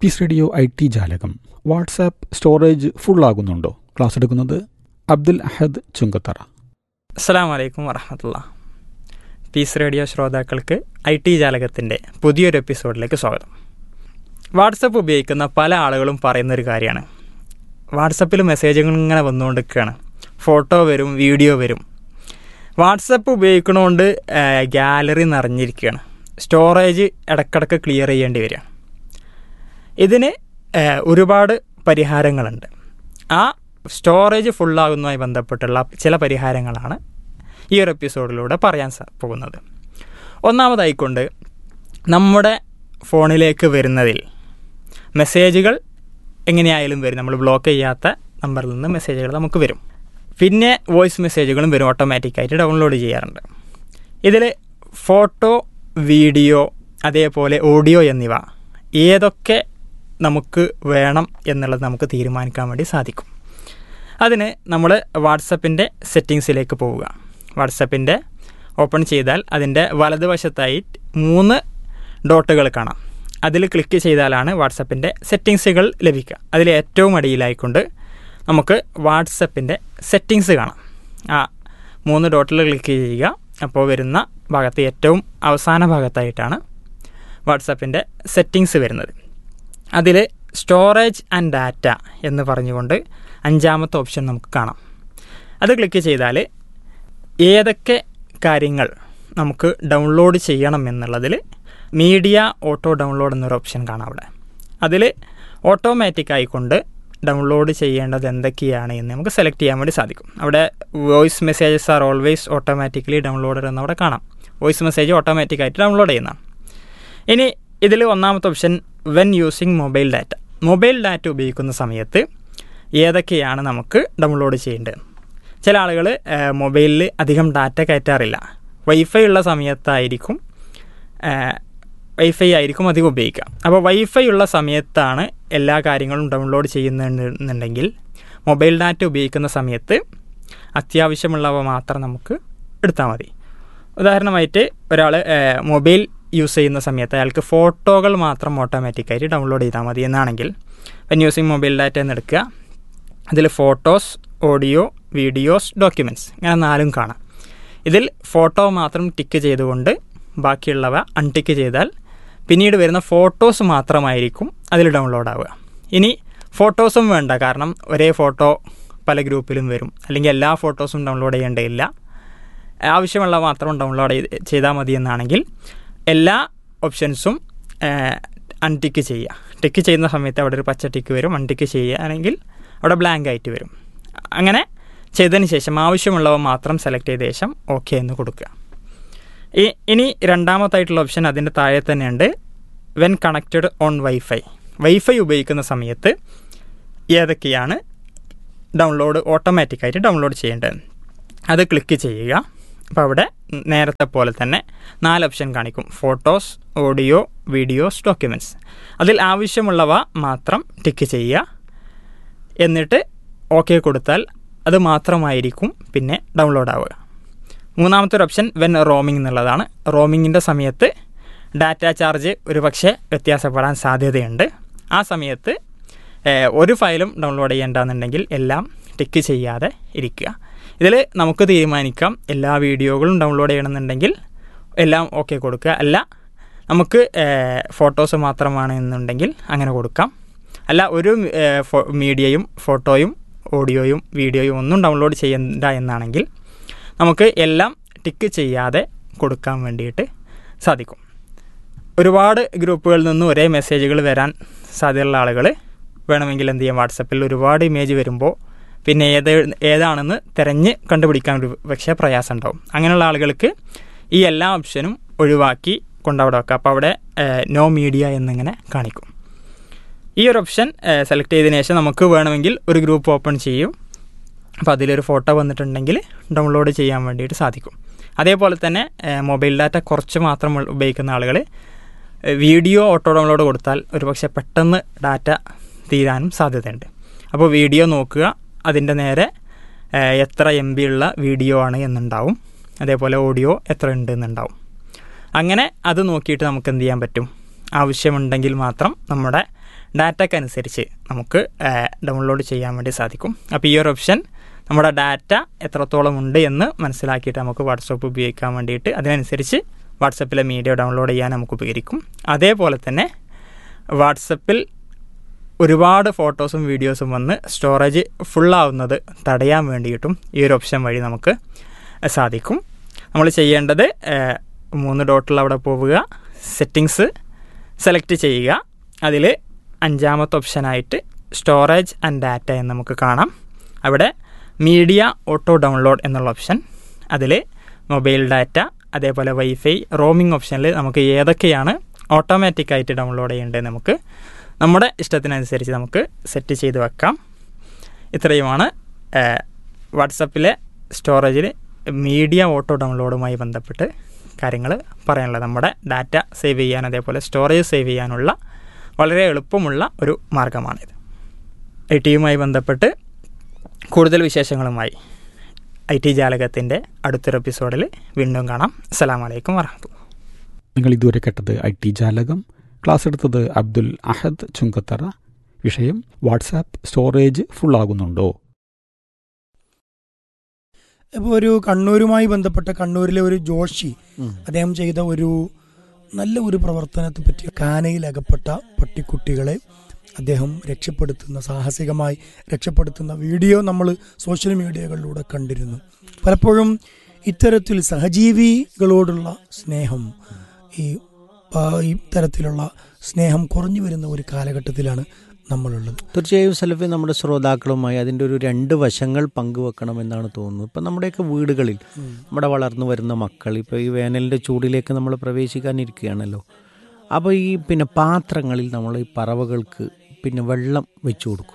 Piece radio I T ജാലകം WhatsApp storage full ആകുന്നുണ്ടോ class എടുക്കുന്നത് അബ്ദുൽ അഹദ് ചുങ്കത്തറ അസ്സാം വലൈക്കും വറഹമത്തുള്ള പീസ് റേഡിയോ ശ്രോതാക്കൾക്ക് ഐ ടി ജാലകത്തിൻ്റെ പുതിയൊരു എപ്പിസോഡിലേക്ക് സ്വാഗതം വാട്സപ്പ് ഉപയോഗിക്കുന്ന പല ആളുകളും പറയുന്നൊരു കാര്യമാണ് വാട്സപ്പിൽ മെസ്സേജുകൾ ഇങ്ങനെ വന്നുകൊണ്ടിരിക്കുകയാണ് ഫോട്ടോ വരും വീഡിയോ വരും വാട്സപ്പ് ഉപയോഗിക്കണോണ്ട് ഗാലറി നിറഞ്ഞിരിക്കുകയാണ് സ്റ്റോറേജ് ഇടക്കിടക്ക് ക്ലിയർ ചെയ്യേണ്ടി വരിക ഇതിന് ഒരുപാട് പരിഹാരങ്ങളുണ്ട് ആ സ്റ്റോറേജ് ഫുള്ളാകുന്നതുമായി ബന്ധപ്പെട്ടുള്ള ചില പരിഹാരങ്ങളാണ് ഈ ഒരു എപ്പിസോഡിലൂടെ പറയാൻ പോകുന്നത് ഒന്നാമതായിക്കൊണ്ട് നമ്മുടെ ഫോണിലേക്ക് വരുന്നതിൽ മെസ്സേജുകൾ എങ്ങനെയായാലും വരും നമ്മൾ ബ്ലോക്ക് ചെയ്യാത്ത നമ്പറിൽ നിന്ന് മെസ്സേജുകൾ നമുക്ക് വരും പിന്നെ വോയിസ് മെസ്സേജുകളും വരും ഓട്ടോമാറ്റിക്കായിട്ട് ഡൗൺലോഡ് ചെയ്യാറുണ്ട് ഇതിൽ ഫോട്ടോ വീഡിയോ അതേപോലെ ഓഡിയോ എന്നിവ ഏതൊക്കെ നമുക്ക് വേണം എന്നുള്ളത് നമുക്ക് തീരുമാനിക്കാൻ വേണ്ടി സാധിക്കും അതിന് നമ്മൾ വാട്സപ്പിൻ്റെ സെറ്റിങ്സിലേക്ക് പോവുക വാട്സപ്പിൻ്റെ ഓപ്പൺ ചെയ്താൽ അതിൻ്റെ വലതുവശത്തായി മൂന്ന് ഡോട്ടുകൾ കാണാം അതിൽ ക്ലിക്ക് ചെയ്താലാണ് വാട്സപ്പിൻ്റെ സെറ്റിങ്സുകൾ ലഭിക്കുക അതിൽ ഏറ്റവും അടിയിലായിക്കൊണ്ട് നമുക്ക് വാട്സപ്പിൻ്റെ സെറ്റിങ്സ് കാണാം ആ മൂന്ന് ഡോട്ടിൽ ക്ലിക്ക് ചെയ്യുക അപ്പോൾ വരുന്ന ഭാഗത്ത് ഏറ്റവും അവസാന ഭാഗത്തായിട്ടാണ് വാട്സപ്പിൻ്റെ സെറ്റിങ്സ് വരുന്നത് അതിൽ സ്റ്റോറേജ് ആൻഡ് ഡാറ്റ എന്ന് പറഞ്ഞുകൊണ്ട് അഞ്ചാമത്തെ ഓപ്ഷൻ നമുക്ക് കാണാം അത് ക്ലിക്ക് ചെയ്താൽ ഏതൊക്കെ കാര്യങ്ങൾ നമുക്ക് ഡൗൺലോഡ് ചെയ്യണം എന്നുള്ളതിൽ മീഡിയ ഓട്ടോ ഡൗൺലോഡ് എന്നൊരു ഓപ്ഷൻ കാണാം അവിടെ അതിൽ ഓട്ടോമാറ്റിക് ആയിക്കൊണ്ട് ഡൗൺലോഡ് ചെയ്യേണ്ടത് എന്തൊക്കെയാണ് എന്ന് നമുക്ക് സെലക്ട് ചെയ്യാൻ വേണ്ടി സാധിക്കും അവിടെ voice messages are always automatically downloaded എന്നവിടെ കാണാം വോയിസ് മെസ്സേജ് ഓട്ടോമാറ്റിക്കായിട്ട് ഡൗൺലോഡ് ചെയ്യുന്നതാണ് ഇനി ഇതിൽ ഒന്നാമത്തെ option when using mobile data mobile data ഉപയോഗിക്കുന്ന സമയത്ത് ഏതൊക്കെയാണ് നമുക്ക് ഡൗൺലോഡ് ചെയ്യേണ്ടത് ചില ആളുകൾ മൊബൈലിൽ അധികം ഡാറ്റ കയറ്റാറില്ല വൈഫൈ ഉള്ള സമയത്തായിരിക്കും വൈഫൈ ആയിരിക്കും അധികം ഉപയോഗിക്കുക അപ്പോൾ വൈഫൈ ഉള്ള സമയത്താണ് എല്ലാ കാര്യങ്ങളും ഡൗൺലോഡ് ചെയ്യുന്നുണ്ടെങ്കിൽ മൊബൈൽ ഡാറ്റ ഉപയോഗിക്കുന്ന സമയത്ത് അത്യാവശ്യമുള്ളവ മാത്രം നമുക്ക് എടുത്താൽ മതി ഉദാഹരണമായിട്ട് ഒരാൾ മൊബൈൽ യൂസ് ചെയ്യുന്ന സമയത്ത് അയാൾക്ക് ഫോട്ടോകൾ മാത്രം ഓട്ടോമാറ്റിക്കായിട്ട് ഡൗൺലോഡ് ചെയ്താൽ മതി എന്നാണെങ്കിൽ വെൻ യൂസിങ് മൊബൈൽ ഡാറ്റ എന്ന് എടുക്കുക അതിൽ ഫോട്ടോസ് ഓഡിയോ വീഡിയോസ് ഡോക്യുമെൻറ്റ്സ് ഇങ്ങനെ നാലും കാണാം ഇതിൽ ഫോട്ടോ മാത്രം ടിക്ക് ചെയ്തുകൊണ്ട് ബാക്കിയുള്ളവ അൺടിക്ക് ചെയ്താൽ പിന്നീട് വരുന്ന ഫോട്ടോസ് മാത്രമായിരിക്കും അതിൽ ഡൗൺലോഡ് ആവുക ഇനി ഫോട്ടോസും വേണ്ട കാരണം ഒരേ ഫോട്ടോ പല ഗ്രൂപ്പിലും വരും അല്ലെങ്കിൽ എല്ലാ ഫോട്ടോസും ഡൗൺലോഡ് ചെയ്യേണ്ടതില്ല ആവശ്യമുള്ള മാത്രം ഡൗൺലോഡ് ചെയ്താൽ മതി എന്നാണെങ്കിൽ എല്ലാ ഓപ്ഷൻസും അൺടിക്ക് ചെയ്യുക ടിക്ക് ചെയ്യുന്ന സമയത്ത് അവിടെ ഒരു പച്ച ടിക്ക് വരും അൺടിക്ക് ചെയ്യുകയാണെങ്കിൽ അവിടെ ബ്ലാങ്ക് ആയിട്ട് വരും അങ്ങനെ ചെയ്തതിന് ശേഷം ആവശ്യമുള്ളവ മാത്രം സെലക്ട് ചെയ്ത ശേഷം ഓക്കെ എന്ന് കൊടുക്കുക ഈ ഇനി രണ്ടാമത്തായിട്ടുള്ള ഓപ്ഷൻ അതിൻ്റെ താഴെ തന്നെയുണ്ട് when connected on wifi wifi ഉപയോഗിക്കുന്ന സമയത്ത് ഏതൊക്കെയാണ് ഡൗൺലോഡ് ഓട്ടോമാറ്റിക്കായിട്ട് ഡൗൺലോഡ് ചെയ്യേണ്ടത് അത് ക്ലിക്ക് ചെയ്യുക അപ്പോൾ അവിടെ നേരത്തെ പോലെ തന്നെ നാല് ഓപ്ഷൻ കാണിക്കും ഫോട്ടോസ് ഓഡിയോ വീഡിയോസ് ഡോക്യുമെൻറ്റ്സ് അതിൽ ആവശ്യമുള്ളവ മാത്രം ടിക്ക് ചെയ്യുക എന്നിട്ട് ഓക്കെ കൊടുത്താൽ അത് മാത്രമായിരിക്കും പിന്നെ ഡൗൺലോഡ് ആവുക മൂന്നാമത്തെ ഒരു ഓപ്ഷൻ വെൻ റോമിംഗ് എന്നുള്ളതാണ് റോമിങ്ങിൻ്റെ സമയത്ത് ഡാറ്റ ചാർജ് ഒരു പക്ഷേ വ്യത്യാസപ്പെടാൻ സാധ്യതയുണ്ട് ആ സമയത്ത് ഒരു ഫയലും ഡൗൺലോഡ് ചെയ്യേണ്ടെന്നുണ്ടെങ്കിൽ എല്ലാം ടിക്ക് ചെയ്യാതെ ഇരിക്കുക ഇതിൽ നമുക്ക് തീരുമാനിക്കാം എല്ലാ വീഡിയോകളും ഡൗൺലോഡ് ചെയ്യണമെന്നുണ്ടെങ്കിൽ എല്ലാം ഓക്കെ കൊടുക്കുക അല്ല നമുക്ക് ഫോട്ടോസ് മാത്രമാണ് എന്നുണ്ടെങ്കിൽ അങ്ങനെ കൊടുക്കാം അല്ല ഒരു മീഡിയയും ഫോട്ടോയും ഓഡിയോയും വീഡിയോയും ഒന്നും ഡൗൺലോഡ് ചെയ്യണ്ട എന്നാണെങ്കിൽ നമുക്ക് എല്ലാം ടിക്ക് ചെയ്യാതെ കൊടുക്കാൻ വേണ്ടിയിട്ട് സാധിക്കും ഒരുപാട് ഗ്രൂപ്പുകളിൽ നിന്നും ഒരേ മെസ്സേജുകൾ വരാൻ സാധ്യതയുള്ള ആളുകൾ വേണമെങ്കിൽ എന്ത് ചെയ്യാം വാട്സപ്പിൽ ഒരുപാട് ഇമേജ് വരുമ്പോൾ പിന്നെ ഏത് ഏതാണെന്ന് തിരഞ്ഞ് കണ്ടുപിടിക്കാൻ ഒരു പക്ഷേ പ്രയാസം ഉണ്ടാവും അങ്ങനെയുള്ള ആളുകൾക്ക് ഈ എല്ലാ ഓപ്ഷനും ഒഴിവാക്കി കൊണ്ടവിടെ വെക്കുക അപ്പോൾ അവിടെ നോ മീഡിയ എന്നിങ്ങനെ കാണിക്കും ഈ ഒരു ഓപ്ഷൻ സെലക്ട് ചെയ്തതിനു ശേഷം നമുക്ക് വേണമെങ്കിൽ ഒരു ഗ്രൂപ്പ് ഓപ്പൺ ചെയ്യും അപ്പോൾ അതിലൊരു ഫോട്ടോ വന്നിട്ടുണ്ടെങ്കിൽ ഡൗൺലോഡ് ചെയ്യാൻ വേണ്ടിയിട്ട് സാധിക്കും അതേപോലെ തന്നെ മൊബൈൽ ഡാറ്റ കുറച്ച് മാത്രം ഉപയോഗിക്കുന്ന ആളുകൾ വീഡിയോ ഓട്ടോ ഡൗൺലോഡ് കൊടുത്താൽ ഒരുപക്ഷെ പെട്ടെന്ന് ഡാറ്റ തീരാനും സാധ്യതയുണ്ട് അപ്പോൾ വീഡിയോ നോക്കുക അതിൻ്റെ നേരെ എത്ര എം ബി ഉള്ള വീഡിയോ ആണ് എന്നുണ്ടാവും അതേപോലെ ഓഡിയോ എത്ര ഉണ്ട് എന്നുണ്ടാവും അങ്ങനെ അത് നോക്കിയിട്ട് നമുക്ക് എന്ത് ചെയ്യാൻ പറ്റും ആവശ്യമുണ്ടെങ്കിൽ മാത്രം നമ്മുടെ ഡാറ്റയ്ക്ക് അനുസരിച്ച് നമുക്ക് ഡൗൺലോഡ് ചെയ്യാൻ വേണ്ടി സാധിക്കും അപ്പോൾ ഈ ഒരു ഓപ്ഷൻ നമ്മുടെ ഡാറ്റ എത്രത്തോളം ഉണ്ട് എന്ന് മനസ്സിലാക്കിയിട്ട് നമുക്ക് വാട്സപ്പ് ഉപയോഗിക്കാൻ വേണ്ടിയിട്ട് അതിനനുസരിച്ച് വാട്സപ്പിലെ മീഡിയ ഡൗൺലോഡ് ചെയ്യാൻ നമുക്ക് ഉപകരിക്കും അതേപോലെ തന്നെ വാട്സപ്പിൽ ഒരുപാട് ഫോട്ടോസും വീഡിയോസും വന്ന് സ്റ്റോറേജ് ഫുള്ളാവുന്നത് തടയാൻ വേണ്ടിയിട്ടും ഈ ഒരു ഓപ്ഷൻ വഴി നമുക്ക് സാധിക്കും നമ്മൾ ചെയ്യേണ്ടത് ഏഹ്, മൂന്ന് ഡോട്ടിൽ അവിടെ പോവുക സെറ്റിങ്സ് സെലക്ട് ചെയ്യുക അതിൽ അഞ്ചാമത്തെ ഓപ്ഷനായിട്ട് സ്റ്റോറേജ് ആൻഡ് ഡാറ്റ എന്ന് നമുക്ക് കാണാം അവിടെ മീഡിയ ഓട്ടോ ഡൗൺലോഡ് എന്നുള്ള ഓപ്ഷൻ അതിൽ മൊബൈൽ ഡാറ്റ അതേപോലെ വൈഫൈ റോമിംഗ് ഓപ്ഷനിൽ നമുക്ക് ഏതൊക്കെയാണ് ഓട്ടോമാറ്റിക്കായിട്ട് ഡൗൺലോഡ് ചെയ്യേണ്ടത് നമുക്ക് നമ്മുടെ ഇഷ്ടത്തിനനുസരിച്ച് നമുക്ക് സെറ്റ് ചെയ്ത് വെക്കാം ഇത്രയുമാണ് വാട്സപ്പിലെ സ്റ്റോറേജിൽ മീഡിയ ഓട്ടോ ഡൗൺലോഡുമായി ബന്ധപ്പെട്ട് കാര്യങ്ങൾ പറയാനുള്ളത് നമ്മുടെ ഡാറ്റ സേവ് ചെയ്യാൻ അതേപോലെ സ്റ്റോറേജ് സേവ് ചെയ്യാനുള്ള വളരെ എളുപ്പമുള്ള ഒരു മാർഗമാണിത് ഐ ടിയുമായി ബന്ധപ്പെട്ട് കൂടുതൽ വിശേഷങ്ങളുമായി ഐ ടി ജാലകത്തിൻ്റെ അടുത്തൊരു എപ്പിസോഡിൽ വീണ്ടും കാണാം അസ്സലാമു അലൈക്കും വറഹമത്തുള്ള നിങ്ങൾ ഇതുവരെ കേട്ടത് ഐ ടി ജാലകം ക്ലാസ് എടുത്തത് അബ്ദുൽ അഹദ് ചുങ്കത്തറ വിഷയം വാട്സാപ്പ് സ്റ്റോറേജ് ഫുള്ളാകുന്നുണ്ടോ ഇപ്പോൾ ഒരു കണ്ണൂരുമായി ബന്ധപ്പെട്ട കണ്ണൂരിലെ ഒരു ജോഷി അദ്ദേഹം ചെയ്ത ഒരു നല്ല ഒരു പ്രവർത്തനത്തെ പറ്റി കാനയിൽ അകപ്പെട്ട പട്ടിക്കുട്ടികളെ അദ്ദേഹം രക്ഷപ്പെടുത്തുന്ന സാഹസികമായി രക്ഷപ്പെടുത്തുന്ന വീഡിയോ നമ്മൾ സോഷ്യൽ മീഡിയകളിലൂടെ കണ്ടിരുന്നു പലപ്പോഴും ഇത്തരത്തിൽ സഹജീവികളോടുള്ള സ്നേഹം ഈ ആ, ഈ തരത്തിലുള്ള സ്നേഹം കുറഞ്ഞു വരുന്ന ഒരു കാലഘട്ടത്തിലാണ് നമ്മളുള്ളത് തീർച്ചയായും സലഫി നമ്മുടെ ശ്രോതാക്കളുമായി അതിൻ്റെ ഒരു രണ്ട് വശങ്ങൾ പങ്കുവെക്കണമെന്നാണ് തോന്നുന്നത് ഇപ്പം നമ്മുടെയൊക്കെ വീടുകളിൽ നമ്മുടെ വളർന്നു വരുന്ന മക്കൾ ഇപ്പോൾ ഈ വേനലിൻ്റെ ചൂടിലേക്ക് നമ്മൾ പ്രവേശിക്കാനിരിക്കുകയാണല്ലോ അപ്പോൾ ഈ പിന്നെ പാത്രങ്ങളിൽ നമ്മൾ ഈ പറവകൾക്ക് പിന്നെ വെള്ളം വെച്ചു കൊടുക്കും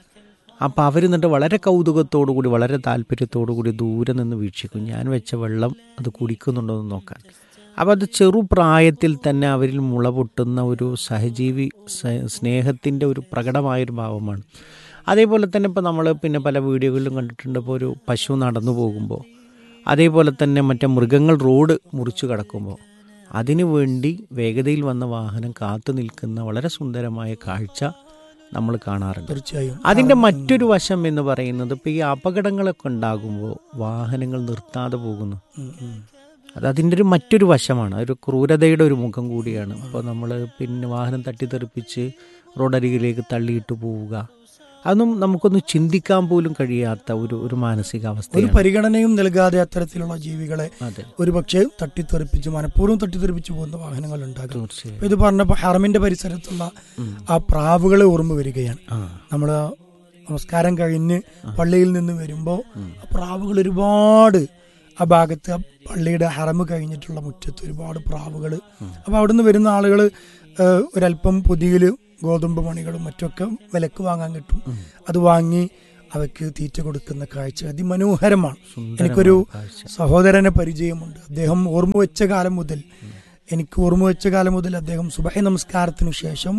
അപ്പോൾ അവർ എന്നിട്ട് വളരെ കൗതുകത്തോടു കൂടി വളരെ താല്പര്യത്തോടു കൂടി ദൂരെ നിന്ന് വീക്ഷിക്കും ഞാൻ വെച്ച വെള്ളം അത് കുടിക്കുന്നുണ്ടോ എന്ന് നോക്കാൻ അപ്പോൾ അത് ചെറുപ്രായത്തിൽ തന്നെ അവരിൽ മുള പൊട്ടുന്ന ഒരു സഹജീവി സ- സ്നേഹത്തിൻ്റെ ഒരു പ്രകടമായൊരു ഭാവമാണ് അതേപോലെ തന്നെ ഇപ്പോൾ നമ്മൾ പിന്നെ പല വീഡിയോകളിലും കണ്ടിട്ടുണ്ട് ഇപ്പോൾ ഒരു പശു നടന്നു പോകുമ്പോൾ അതേപോലെ തന്നെ മറ്റേ മൃഗങ്ങൾ റോഡ് മുറിച്ചു കടക്കുമ്പോൾ അതിനു വേണ്ടി വേഗതയിൽ വന്ന വാഹനം കാത്തു നിൽക്കുന്ന വളരെ സുന്ദരമായ കാഴ്ച നമ്മൾ കാണാറുണ്ട് തീർച്ചയായും അതിൻ്റെ മറ്റൊരു വശം എന്ന് പറയുന്നത് ഇപ്പോൾ ഈ അപകടങ്ങളൊക്കെ ഉണ്ടാകുമ്പോൾ വാഹനങ്ങൾ നിർത്താതെ പോകുന്നു ഉം, ഉം. അത് അതിൻ്റെ ഒരു മറ്റൊരു വശമാണ് ഒരു ക്രൂരതയുടെ ഒരു മുഖം കൂടിയാണ് അപ്പോൾ നമ്മൾ പിന്നെ വാഹനം തട്ടിത്തെറിപ്പിച്ച് റോഡരികിലേക്ക് തള്ളിയിട്ട് പോവുക അതൊന്നും നമുക്കൊന്നും ചിന്തിക്കാൻ പോലും കഴിയാത്ത ഒരു ഒരു ഒരു മാനസികാവസ്ഥയാണ് പരിഗണനയും നൽകാതെ അത്തരത്തിലുള്ള ജീവികളെ അതെ ഒരു പക്ഷേ തട്ടിത്തെറിപ്പിച്ച് മനഃപൂർവ്വം തട്ടിത്തെറിപ്പിച്ച് പോകുന്ന വാഹനങ്ങൾ ഉണ്ടാകും തീർച്ചയായും ഇപ്പൊ ഇത് പറഞ്ഞപ്പോൾ ഹറമിന്റെ പരിസരത്തുള്ള ഉം. ആ പ്രാവുകളെ ഓർമ്മ വരികയാണ് ആ നമ്മൾ നമസ്കാരം കഴിഞ്ഞ് പള്ളിയിൽ നിന്ന് വരുമ്പോൾ ഉം. ആ പ്രാവുകൾ ഒരുപാട് ആ ഭാഗത്ത് ആ പള്ളിയുടെ ഹറമ് കഴിഞ്ഞിട്ടുള്ള മുറ്റത്ത് ഒരുപാട് പ്രാവുകൾ അപ്പോൾ അവിടുന്ന് വരുന്ന ആളുകൾ ഒരല്പം പൊതിയിൽ ഗോതമ്പ് മണികളും മറ്റൊക്കെ വിലക്ക് വാങ്ങാൻ കിട്ടും അത് വാങ്ങി അവയ്ക്ക് തീറ്റ കൊടുക്കുന്ന കാഴ്ച അതിമനോഹരമാണ് സുന്ദരമായ എനിക്കൊരു കാഴ്ച. സഹോദരനെ പരിചയമുണ്ട് അദ്ദേഹം ഓർമ്മ വെച്ച കാലം മുതൽ എനിക്ക് ഓർമ്മ വെച്ച കാലം മുതൽ അദ്ദേഹം സുബഹി നമസ്കാരത്തിനു ശേഷം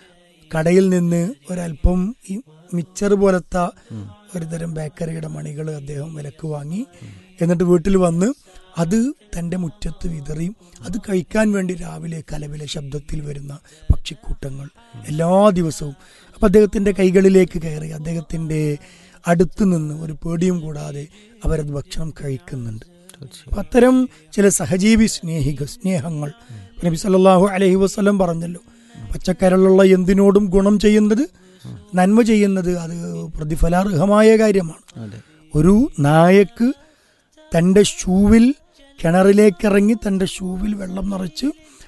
കടയിൽ നിന്ന് ഒരല്പം ഈ മിച്ചർ പോലത്തെ ഒരുതരം ബേക്കറിയുടെ മണികൾ അദ്ദേഹം വിലക്ക് വാങ്ങി എന്നിട്ട് വീട്ടിൽ വന്ന് അത് തൻ്റെ മുറ്റത്ത് വിതറി അത് കഴിക്കാൻ വേണ്ടി രാവിലെ കലവിലെ ശബ്ദത്തിൽ വരുന്ന പക്ഷിക്കൂട്ടങ്ങൾ എല്ലാ ദിവസവും അപ്പം അദ്ദേഹത്തിൻ്റെ കൈകളിലേക്ക് കയറി അദ്ദേഹത്തിൻ്റെ അടുത്ത് നിന്ന് ഒരു പേടിയും കൂടാതെ അവരത് ഭക്ഷണം കഴിക്കുന്നുണ്ട് തീർച്ചയായും. അപ്പൊ അത്തരം ചില സഹജീവി സ്നേഹിക സ്നേഹങ്ങൾ നബി സല്ലല്ലാഹു അലൈഹി വസല്ലം പറഞ്ഞല്ലോ പച്ചക്കരളുള്ള എന്തിനോടും ഗുണം ചെയ്യുന്നത് നന്മ ചെയ്യുന്നത് അത് പ്രതിഫലാർഹമായ കാര്യമാണ് അതെ ഒരു നായക്ക് തൻ്റെ ഷൂവിൽ കിണറിലേക്കിറങ്ങി തൻ്റെ ഷൂവിൽ വെള്ളം നിറച്ച്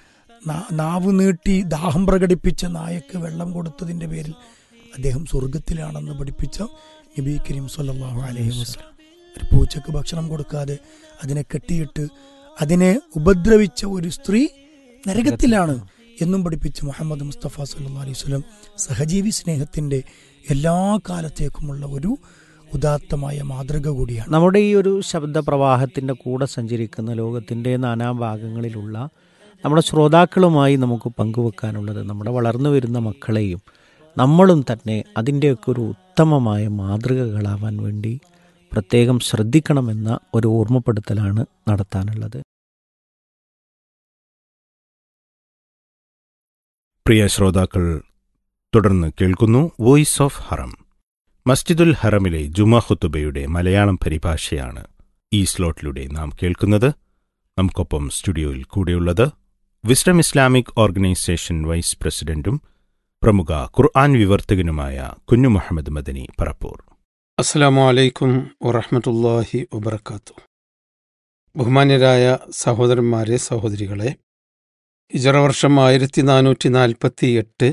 നാ- നാവ് നീട്ടി ദാഹം പ്രകടിപ്പിച്ച നായക്ക് വെള്ളം കൊടുത്തതിൻ്റെ പേരിൽ അദ്ദേഹം സ്വർഗത്തിലാണെന്ന് പഠിപ്പിച്ച നബി കരീം സല്ലല്ലാഹു അലൈഹി വസല്ലം ഒരു പൂച്ചക്ക് ഭക്ഷണം കൊടുക്കാതെ അതിനെ കെട്ടിയിട്ട് അതിനെ ഉപദ്രവിച്ച ഒരു സ്ത്രീ നരകത്തിലാണ് എന്നും പഠിപ്പിച്ച മുഹമ്മദ് മുസ്തഫ സല്ലല്ലാഹു അലൈഹി വസല്ലം സഹജീവി സ്നേഹത്തിന്റെ എല്ലാ കാലത്തേക്കുമുള്ള ഒരു ഉദാത്തമായ മാതൃക കൂടിയാണ് നമ്മുടെ ഈ ഒരു ശബ്ദ പ്രവാഹത്തിൻ്റെ കൂടെ സഞ്ചരിക്കുന്ന ലോകത്തിൻ്റെ നാനാഭാഗങ്ങളിലുള്ള നമ്മുടെ ശ്രോതാക്കളുമായി നമുക്ക് പങ്കുവെക്കാനുള്ളത് നമ്മുടെ വളർന്നു വരുന്ന മക്കളെയും നമ്മളും തന്നെ അതിൻ്റെയൊക്കെ ഒരു ഉത്തമമായ മാതൃകകളാവാൻ വേണ്ടി പ്രത്യേകം ശ്രദ്ധിക്കണമെന്ന ഒരു ഓർമ്മപ്പെടുത്തലാണ് നടത്താനുള്ളത് പ്രിയ ശ്രോതാക്കൾ തുടർന്ന് കേൾക്കുന്നു വോയിസ് ഓഫ് ഹറം മസ്ജിദുൽ ഹറമിലെ ജുമാ ഖുത്തുബയുടെ മലയാളം പരിഭാഷയാണ് ഈ സ്ലോട്ടിലൂടെ നാം കേൾക്കുന്നത് നമുക്കൊപ്പം സ്റ്റുഡിയോയിൽ കൂടെയുള്ളത് വിസ്ഡം ഇസ്ലാമിക് ഓർഗനൈസേഷൻ വൈസ് പ്രസിഡന്റും പ്രമുഖ ഖുർആൻ വിവർത്തകനുമായ കുഞ്ഞു മുഹമ്മദ് മദനി പറപ്പൂർ അസ്സാം വലൈക്കും വറഹമത്തല്ലാഹി വബർക്കാത്തു ബഹുമാന്യരായ സഹോദരന്മാരെ സഹോദരികളെ ഹിജറ വർഷം ആയിരത്തി നാനൂറ്റി നാൽപ്പത്തി എട്ട്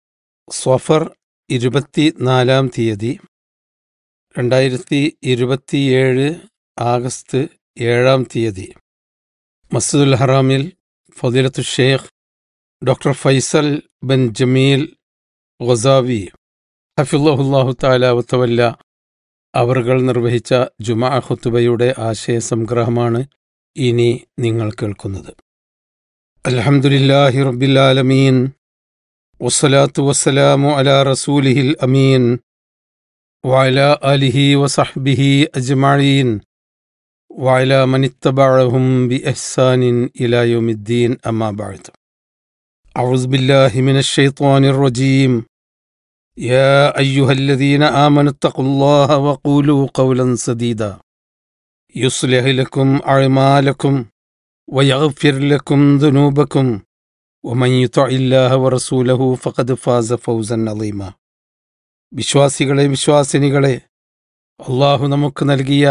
സ്വഫർ ഇരുപത്തി നാലാം തീയതി രണ്ടായിരത്തി ഇരുപത്തിയേഴ് ആഗസ്റ്റ് ഏഴാം തീയതി മസ്ജിദുൽ ഹറാമിൽ ഫദിലത്തു ഷേഖ് doctor Faisal bin Jameel Ghazawi ഹഫിള്ളാഹുല്ലാഹു താലാവത്തവല്ല അവർകൾ നിർവഹിച്ച ജുമാ ഖുത്തുബയുടെ ആശയ സംഗ്രഹമാണ് ഇനി നിങ്ങൾ കേൾക്കുന്നത് അൽഹംദുലില്ലാഹി റബ്ബിൽ ആലമീൻ വസ്സലാത്തു വസ്സലാമു അലാ റസൂലിഹിൽ അമീൻ വഅലാ ആലിഹി വസഹ്ബിഹി അജ്മഈൻ വഅലാ മനിത്തബഅഹും ബിഇഹ്സാനിൻ ഇലാ യൗമിദ്ദീൻ അമ്മാ ബഅദ് അഊസു ബില്ലാഹി മിനശ് ശൈത്വാനിർ റജീം يا أيها الذين آمنوا اتقوا الله وقولوا قولا سديدا يصلح لكم أعمالكم ويغفر لكم ذنوبكم ومن يطع الله ورسوله فقد فاز فوزا عظيما വിശ്വാസികളെ വിശ്വാസിനികളെ അള്ളാഹു നമുക്ക് നൽകിയ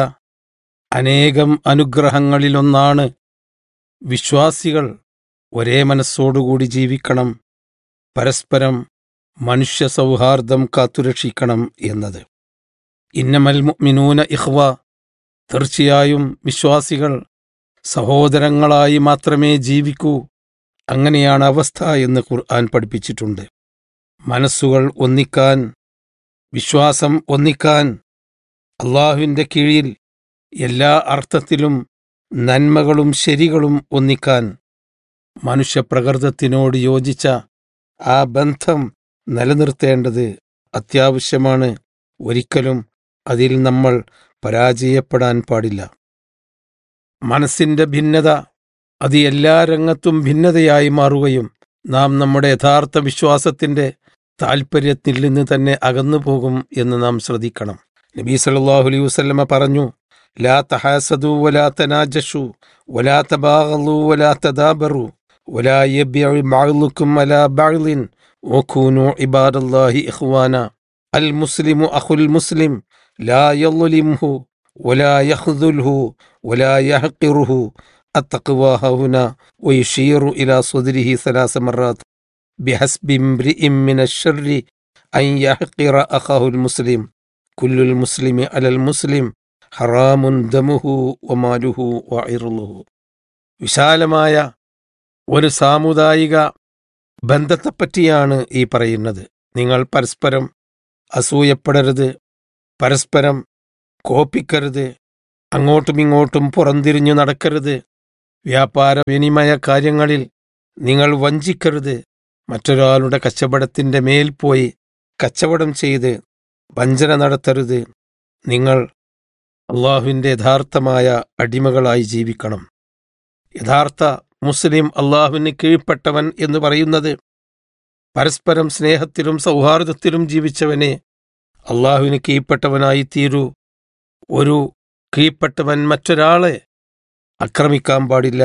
അനേകം അനുഗ്രഹങ്ങളിലൊന്നാണ് വിശ്വാസികൾ ഒരേ മനസ്സോടുകൂടി ജീവിക്കണം പരസ്പരം മനുഷ്യ സൗഹാർദ്ദം കാത്തുരക്ഷിക്കണം എന്നത് ഇന്നമൽ മുഅ്മിനൂന ഇഖ്വ തീർച്ചയായും വിശ്വാസികൾ സഹോദരങ്ങളായി മാത്രമേ ജീവിക്കൂ അങ്ങനെയാണ് അവസ്ഥ എന്ന് ഖുർആൻ പഠിപ്പിച്ചിട്ടുണ്ട് മനസ്സുകൾ ഒന്നിക്കാൻ വിശ്വാസം ഒന്നിക്കാൻ അള്ളാഹുവിൻ്റെ കീഴിൽ എല്ലാ അർത്ഥത്തിലും നന്മകളും ശരികളും ഒന്നിക്കാൻ മനുഷ്യപ്രകൃതത്തിനോട് യോജിച്ച ആ ബന്ധം നിലനിർത്തേണ്ടത് അത്യാവശ്യമാണ് ഒരിക്കലും അതിൽ നമ്മൾ പരാജയപ്പെടാൻ പാടില്ല മനസ്സിന്റെ ഭിന്നത അത് എല്ലാ രംഗത്തും ഭിന്നതയായി മാറുകയും നാം നമ്മുടെ യഥാർത്ഥ വിശ്വാസത്തിന്റെ താൽപ്പര്യത്തിൽ നിന്ന് തന്നെ അകന്നു പോകും എന്ന് നാം ശ്രദ്ധിക്കണം നബീ സല്ലല്ലാഹു അലൈഹി വസല്ലമ പറഞ്ഞു ലാ തഹാസദു വലാ തനാജഷു വലാ തബാഗലു വലാ തദാബറു വലാ യബിഉ ബഅലുക്കും അലാ ബഅലിൻ وكونوا عباد الله إخوانا المسلم أخو المسلم لا يظلمه ولا يخذله ولا يحقره التقوى هنا ويشير إلى صدره ثلاث مرات بحسب امرئ من الشر أن يحقر أخاه المسلم كل المسلم على المسلم حرام دمه وماله وعرضه വിശാലമായ ഒരു സാമുദായിക ബന്ധത്തെപ്പറ്റിയാണ് ഈ പറയുന്നത് നിങ്ങൾ പരസ്പരം അസൂയപ്പെടരുത് പരസ്പരം കോപ്പിക്കരുത് അങ്ങോട്ടും ഇങ്ങോട്ടും പുറംതിരിഞ്ഞു നടക്കരുത് വ്യാപാര വിനിമയ കാര്യങ്ങളിൽ നിങ്ങൾ വഞ്ചിക്കരുത് മറ്റൊരാളുടെ കച്ചവടത്തിന്റെ മേൽ പോയി കച്ചവടം ചെയ്ത് വഞ്ചന നടത്തരുത് നിങ്ങൾ അള്ളാഹുവിൻ്റെ യഥാർത്ഥമായ അടിമകളായി ജീവിക്കണം യഥാർത്ഥ മുസ്ലിം അള്ളാഹുവിന് കീഴ്പ്പെട്ടവൻ എന്ന് പറയുന്നത് പരസ്പരം സ്നേഹത്തിലും സൗഹാർദ്ദത്തിലും ജീവിച്ചവനെ അള്ളാഹുവിന് കീഴ്പ്പെട്ടവനായി തീരൂ ഒരു കീഴ്പ്പെട്ടവൻ മറ്റൊരാളെ ആക്രമിക്കാൻ പാടില്ല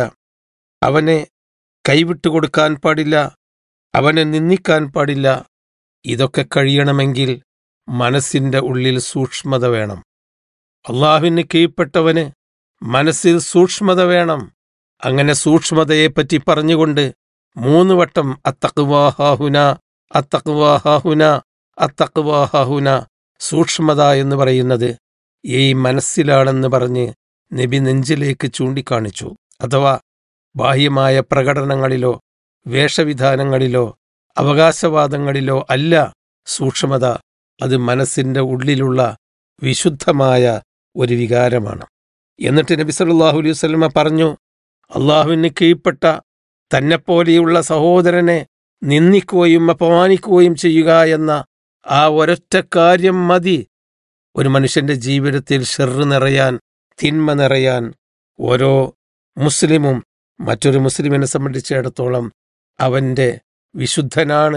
അവനെ കൈവിട്ടു കൊടുക്കാൻ പാടില്ല അവനെ നിന്ദിക്കാൻ പാടില്ല ഇതൊക്കെ കഴിയണമെങ്കിൽ മനസ്സിന്റെ ഉള്ളിൽ സൂക്ഷ്മത വേണം അള്ളാഹുവിന് കീഴ്പ്പെട്ടവന് മനസ്സിൽ സൂക്ഷ്മത വേണം അങ്ങനെ സൂക്ഷ്മതയെപ്പറ്റി പറഞ്ഞുകൊണ്ട് മൂന്ന് വട്ടം അത്തക്വാഹാഹുന അത്തക്വാഹാഹുന അത്തക്വാഹാഹുന സൂക്ഷ്മത എന്ന് പറയുന്നത് ഈ മനസ്സിലാണെന്ന് പറഞ്ഞ് നബി നെഞ്ചിലേക്ക് ചൂണ്ടിക്കാണിച്ചു അഥവാ ബാഹ്യമായ പ്രകടനങ്ങളിലോ വേഷവിധാനങ്ങളിലോ അവകാശവാദങ്ങളിലോ അല്ല സൂക്ഷ്മത അത് മനസ്സിന്റെ ഉള്ളിലുള്ള വിശുദ്ധമായ ഒരു വികാരമാണ് എന്നിട്ട് നബി സല്ലല്ലാഹു അലൈഹി വസല്ലമ പറഞ്ഞു അള്ളാഹുവിന് കീഴ്പ്പെട്ട തന്നെപ്പോലെയുള്ള സഹോദരനെ നിന്ദിക്കുകയും അപമാനിക്കുകയും ചെയ്യുക എന്ന ആ ഒരൊറ്റ കാര്യം മതി ഒരു മനുഷ്യന്റെ ജീവിതത്തിൽ ഷെറ് നിറയാൻ തിന്മ നിറയാൻ ഓരോ മുസ്ലിമും മറ്റൊരു മുസ്ലിമിനെ സംബന്ധിച്ചിടത്തോളം അവന്റെ വിശുദ്ധനാണ്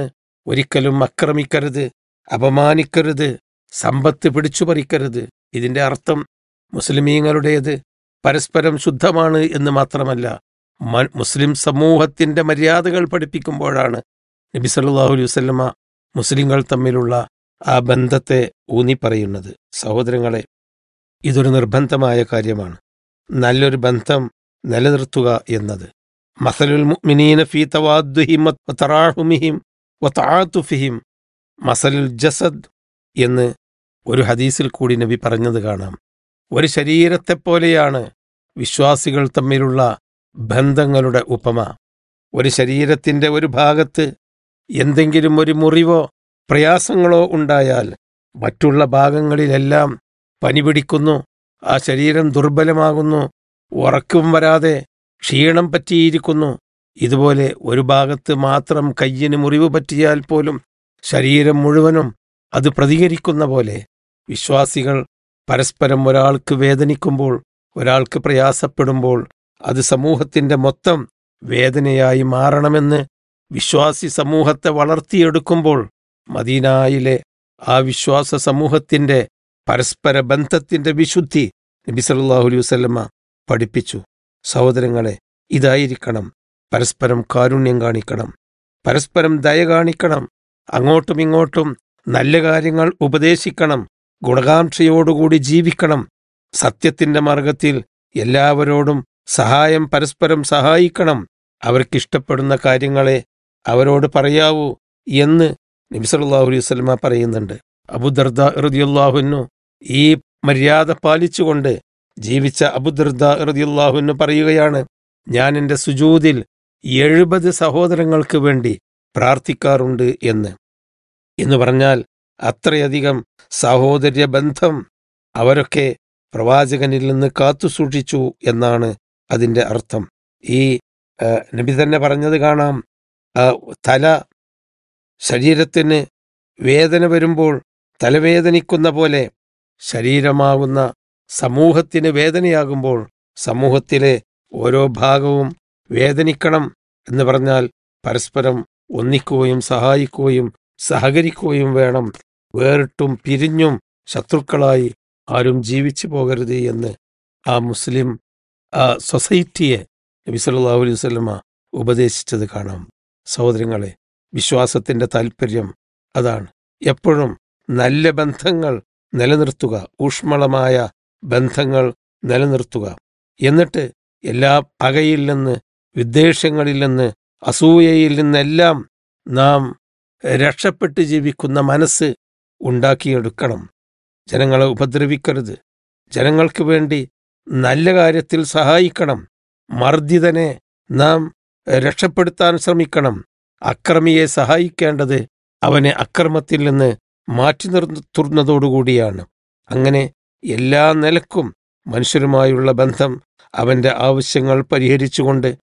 ഒരിക്കലും ആക്രമിക്കരുത് അപമാനിക്കരുത് സമ്പത്ത് പിടിച്ചു പറിക്കരുത് ഇതിന്റെ അർത്ഥം മുസ്ലിമീങ്ങളുടേത് പരസ്പരം ശുദ്ധമാണ് എന്ന് മാത്രമല്ല മ- മുസ്ലിം സമൂഹത്തിന്റെ മര്യാദകൾ പഠിപ്പിക്കുമ്പോഴാണ് നബി സല്ലല്ലാഹു അലൈഹി വസല്ലമ മുസ്ലിങ്ങൾ തമ്മിലുള്ള ആ ബന്ധത്തെ ഊന്നി പറയുന്നത് സഹോദരങ്ങളെ ഇതൊരു നിർബന്ധമായ കാര്യമാണ് നല്ലൊരു ബന്ധം നിലനിർത്തുക എന്നത് മസലുൽ മുഅ്മിനീന ഫീ തവാദ്ദുഹിം വതറാഹുമിഹിം വതആതുഫിഹിം മസലുൽ ജസദ് എന്ന് ഒരു ഹദീസിൽ കൂടി നബി പറഞ്ഞത് കാണാം ഒരു ശരീരത്തെപ്പോലെയാണ് വിശ്വാസികൾ തമ്മിലുള്ള ബന്ധങ്ങളുടെ ഉപമ ഒരു ശരീരത്തിന്റെ ഒരു ഭാഗത്ത് എന്തെങ്കിലും ഒരു മുറിവോ പ്രയാസങ്ങളോ ഉണ്ടായാൽ മറ്റുള്ള ഭാഗങ്ങളിലെല്ലാം പനി പിടിക്കുന്നു ആ ശരീരം ദുർബലമാകുന്നു ഉറക്കം വരാതെ ക്ഷീണം പറ്റിയിരിക്കുന്നു ഇതുപോലെ ഒരു ഭാഗത്ത് മാത്രം കയ്യിന് മുറിവ് പറ്റിയാൽ പോലും ശരീരം മുഴുവനും അത് പ്രതികരിക്കുന്ന പോലെ വിശ്വാസികൾ പരസ്പരം ഒരാൾക്ക് വേദനിക്കുമ്പോൾ ഒരാൾക്ക് പ്രയാസപ്പെടുമ്പോൾ അത് സമൂഹത്തിന്റെ മൊത്തം വേദനയായി മാറണമെന്ന് വിശ്വാസി സമൂഹത്തെ വളർത്തിയെടുക്കുമ്പോൾ മദീനായിലെ ആ വിശ്വാസ സമൂഹത്തിന്റെ പരസ്പര ബന്ധത്തിന്റെ വിശുദ്ധി നബി സല്ലല്ലാഹു അലൈഹി വസല്ലമ പഠിപ്പിച്ചു സഹോദരങ്ങളെ ഇതായിരിക്കണം പരസ്പരം കാരുണ്യം കാണിക്കണം പരസ്പരം ദയ കാണിക്കണം അങ്ങോട്ടും ഇങ്ങോട്ടും നല്ല കാര്യങ്ങൾ ഉപദേശിക്കണം ഗുണകാംക്ഷയോടുകൂടി ജീവിക്കണം സത്യത്തിന്റെ മാർഗത്തിൽ എല്ലാവരോടും സഹായം പരസ്പരം സഹായിക്കണം അവർക്കിഷ്ടപ്പെടുന്ന കാര്യങ്ങളെ അവരോട് പറയാവൂ എന്ന് നബി സല്ലല്ലാഹു അലൈഹി വസല്ലമ പറയുന്നുണ്ട് അബുദർദ റളിയല്ലാഹുവിനു ഈ മര്യാദ പാലിച്ചുകൊണ്ട് ജീവിച്ച അബുദർദ റളിയല്ലാഹുവിനു പറയുകയാണ് ഞാൻ എൻ്റെ സുജൂദിൽ എഴുപത് സഹോദരങ്ങൾക്ക് വേണ്ടി പ്രാർത്ഥിക്കാറുണ്ട് എന്ന് എന്ന് പറഞ്ഞാൽ അത്രയധികം സഹോദര്യ ബന്ധം അവരൊക്കെ പ്രവാചകനിൽ നിന്ന് കാത്തുസൂക്ഷിച്ചു എന്നാണ് അതിന്റെ അർത്ഥം ഈ ആ, നബി തന്നെ പറഞ്ഞത് കാണാം ആ, തല ശരീരത്തിന് വേദന വരുമ്പോൾ തലവേദനിക്കുന്ന പോലെ ശരീരമാകുന്ന സമൂഹത്തിന് വേദനയാകുമ്പോൾ സമൂഹത്തിലെ ഓരോ ഭാഗവും വേദനിക്കണം എന്ന് പറഞ്ഞാൽ പരസ്പരം ഒന്നിക്കുകയും സഹായിക്കുകയും സഹകരിക്കുകയും വേണം വേറിട്ടും പിരിഞ്ഞും ശത്രുക്കളായി ആരും ജീവിച്ചു പോകരുത് എന്ന് ആ മുസ്ലിം ആ സൊസൈറ്റിയെ നബി സല്ലല്ലാഹു അലൈഹി വസല്ലമ ഉപദേശിച്ചത് കാണാം സഹോദരങ്ങളെ വിശ്വാസത്തിന്റെ താല്പര്യം അതാണ് എപ്പോഴും നല്ല ബന്ധങ്ങൾ നിലനിർത്തുക ഊഷ്മളമായ ബന്ധങ്ങൾ നിലനിർത്തുക എന്നിട്ട് എല്ലാ പകയിൽ നിന്ന് വിദ്വേഷങ്ങളിൽ നിന്ന് അസൂയയിൽ നിന്നെല്ലാം നാം രക്ഷപ്പെട്ട് ജീവിക്കുന്ന മനസ്സ് ഉണ്ടാക്കിയെടുക്കണം ജനങ്ങളെ ഉപദ്രവിക്കരുത് ജനങ്ങൾക്ക് വേണ്ടി നല്ല കാര്യത്തിൽ സഹായിക്കണം മർദ്ദിതനെ നാം രക്ഷപ്പെടുത്താൻ ശ്രമിക്കണം അക്രമിയെ സഹായിക്കേണ്ടത് അവനെ അക്രമത്തിൽ നിന്ന് മാറ്റി നിർത്തുന്നതോടുകൂടിയാണ് അങ്ങനെ എല്ലാ നിലക്കും മനുഷ്യരുമായുള്ള ബന്ധം അവന്റെ ആവശ്യങ്ങൾ പരിഹരിച്ചുകൊണ്ട്